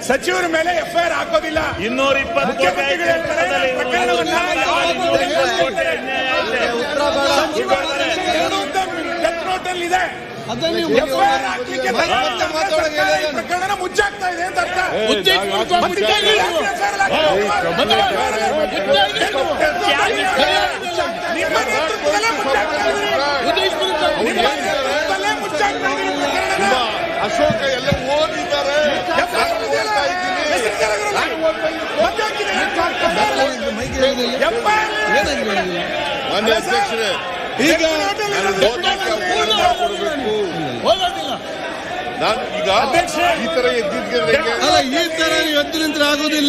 ಸಚಿವರ ಮೇಲೆ ಎಫ್ಐಆರ್ ಹಾಕೋದಿಲ್ಲ ಇನ್ನೂರ ಇಪ್ಪತ್ತು ಕೋಟಿ ಆಯ್ತು ಮುಖ್ಯಮಂತ್ರಿಗಳು ಹೇಳ್ತಾರೆ, ಪ್ರಕರಣವನ್ನ ಯಾವಾಗ ಇನ್ನೂರ ಇಪ್ಪತ್ತು ಕೋಟಿ ಅನ್ಯಾಯ ಆಯ್ತು. ಡೆತ್ ನೋಟ್ ಅಲ್ಲಿ ಇದೆ ಅದನ್ನ ನೀವು ಎಫ್ಐಆರ್ ಹಾಕ್ಲಿಕ್ಕೆ ತಯಾರಿಲ್ಲ ಅಂದ್ರೆ ಸರ್ಕಾರ ಈ ಪ್ರಕರಣ ಮುಚ್ಚಾಗ್ತಾ ಇದೆ ಅಂತ ಅರ್ಥ ಮತ್ತೆ ಯಾಕೆ FIR ನಿಮ್ಮ ನೇತೃತ್ವದಲ್ಲೇ ಮುಚ್ಚಾಗ್ತಾ ಇದ್ದೀರಿ. ನಿಮ್ಮ ನೇತೃತ್ವದಲ್ಲೇ ಮುಚ್ಚಾಗ್ತಾ ಇದ್ದೀರಿ ಪ್ರಕರಣನ. ಅಶೋಕ ಎಲ್ಲ ಓದಿದ್ದಾರೆ FIR ಇದೆಯಲ್ಲ, ಹೆಸರು ಕೆಳಗಿರಲ್ಲ. ಮತ್ತೆ ಹಾಕಿದೆ. FIR ಮಾನ್ಯ ಅಧ್ಯಕ್ಷರೇ ಈಗ ನಾನು ಓದಲಿಕ್ಕೆ ಅವಕಾಶ ಕೊಡಬೇಕು ಹೋಗೋದಿಲ್ಲ ನಾನು ಈಗ ಈ ತರ ಎದ್ದಿದ್ದರೆ ಅಲ್ಲ ಈ ತರ ನೀವು ಎದ್ದು ನಿಂತ್ರೆ ಆಗೋದಿಲ್ಲ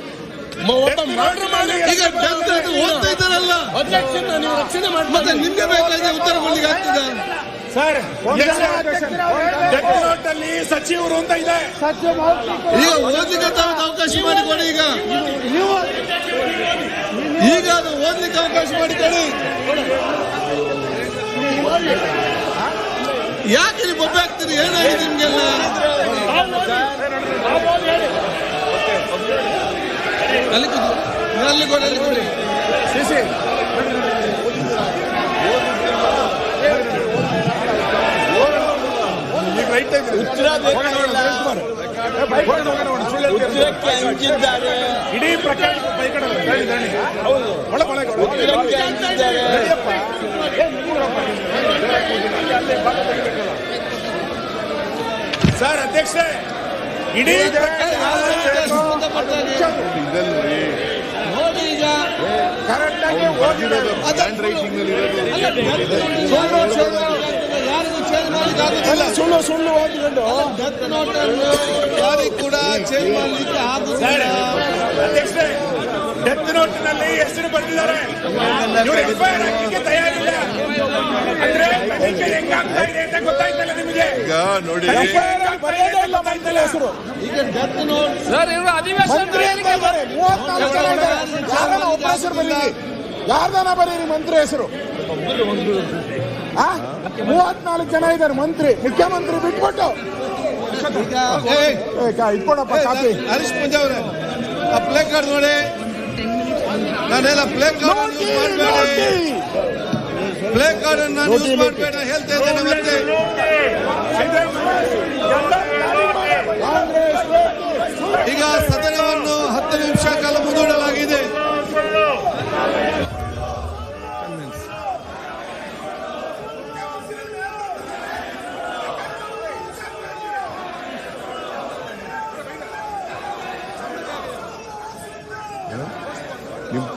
ಈಗ ಡೆತ್ ರೇಟ್ ಓದ್ತಾ ಇದ್ದಾರಲ್ಲ ನೀವು ರಕ್ಷಣೆ ಮಾಡಿ ಮತ್ತೆ ನಿಮ್ಗೆ ಬೇಕಾದ್ರೆ ಉತ್ತರ ಕೊಡ್ಲಿಕ್ಕೆ ಆಗ್ತದ ಸರ್ ಡೆತ್ ನೋಟ್ ಅಲ್ಲಿ ಸಚಿವರು ಅಂತ ಇದೆ ಈಗ ಓದ್ಲಿಕ್ಕೆ ತಾವು ಅವಕಾಶ ಮಾಡಿಕೊಡಿ ಈಗ ಈಗ ಅದು ಓದ್ಲಿಕ್ಕೆ ಅವಕಾಶ ಮಾಡಿಕೊಡಿ ಯಾಕೆ ನೀವು ಬೊಬ್ಬೆ ಹಾಕ್ತೀರಿ ಏನಾಗಿದೆ ನಿಮ್ಗೆಲ್ಲ ಅಲ್ಲಿ ಕೂತು ಅಲ್ಲಿ ಕೊಡಿ ಅಲ್ಲಿ ಕೊಡಿ ಇಡೀ ಪ್ರಕರಣ ಒಳ- ಒಳಗೆ- ನಡಿಯಪ್ಪ. ಸರ್ ಅಧ್ಯಕ್ಷರೇ ಇಡೀ ಇದಲ್ರಿ ನೋಡಿ ಈಗ ಬರ್ದಿರೋದು ಹ್ಯಾಂಡ್ ರೈಟಿಂಗ್ ನಲ್ಲಿ ಇರೋದು ಯಾರಿಗೂ ಚೇಂಜ್ ಮಾಡ್ಲಿಕ್ಕೆ ಆಗುದಿಲ್ಲ ಸುಳ್ಳು ಸುಳ್ಳು ಓದಿಕೊಂಡು ಡೆತ್ ನೋಟ್ ಅನ್ನು ಯಾರಿಗೂ ಕೂಡ ಚೇಂಜ್ ಮಾಡ್ಲಿಕ್ಕೆ ಆಗುದಿಲ್ಲ ಅಧ್ಯಕ್ಷರೇ ಡೆತ್ ನೋಟ್ ನಲ್ಲಿ ಹೆಸರು ಬರೆದಿದ್ದಾರೆ ಇವರು ಎಫ್ಐಆರ್ ಹಾಕಲಿಕ್ಕೆ ತಯಾರಿಲ್ಲ ಅಂದ್ರೆ ತನಿಖೆ ಹೆಂಗಾಗ್ತಾ ಇದೆ ಅಂತ ಗೊತ್ತಾಯ್ತಲ್ಲ ನಿಮಗೆ ಈಗ ನೋಡಿ ಎಫ್ಐಆರ್ ಬರೆಯೋದೇ ಇಲ್ಲ ಬಂದಿಲ್ಲ ಹೆಸರು ಈಗ ಡೆತ್ ನೋಟ್ ಮಂತ್ರಿ ಅಂತ ಇದ್ದಾರೆ ಮೂವತ್ನಾಲ್ಕು ಜನ ಇದ್ದಾರೆ ಯಾರನ್ನ ಒಬ್ಬ ಹೆಸರು ಬರೀರಿ ಯಾರ್ದಾನ ಬರೀರಿ ಮಂತ್ರಿ ಹೆಸರು ಆ? ಮೂವತ್ನಾಲ್ಕು ಜನ ಇದ್ದಾರೆ ಮಂತ್ರಿ ಮುಖ್ಯಮಂತ್ರಿ ಬಿಟ್ಬಿಟ್ಟು ಈಗ ಏ, ಕಾ- ಇಟ್ಕೊಡಪ್ಪ ಕಾಪಿ ಹರೀಶ್ ಪೂಜಾ ಅವರೇ ಆ ಪ್ಲೇ ಕಾರ್ಡ್ ನೋಡಿ ನಾನೆಲ್ಲ ಪ್ಲೇ ಕಾರ್ಡ್ ಯೂಸ್ ಮಾಡಬೇಡಿ ಪ್ಲೇ ಕಾರ್ಡ್ ಅನ್ನು ಯೂಸ್ ಮಾಡಬೇಡ ಹೇಳ್ತಾ ಇದ್ದೇನೆ ಮತ್ತೆ ಈಗ ಸದನವನ್ನು ಹತ್ತು ನಿಮಿಷ ಕಾಲ ಮುಂದೂಡಲಾಗಿದೆ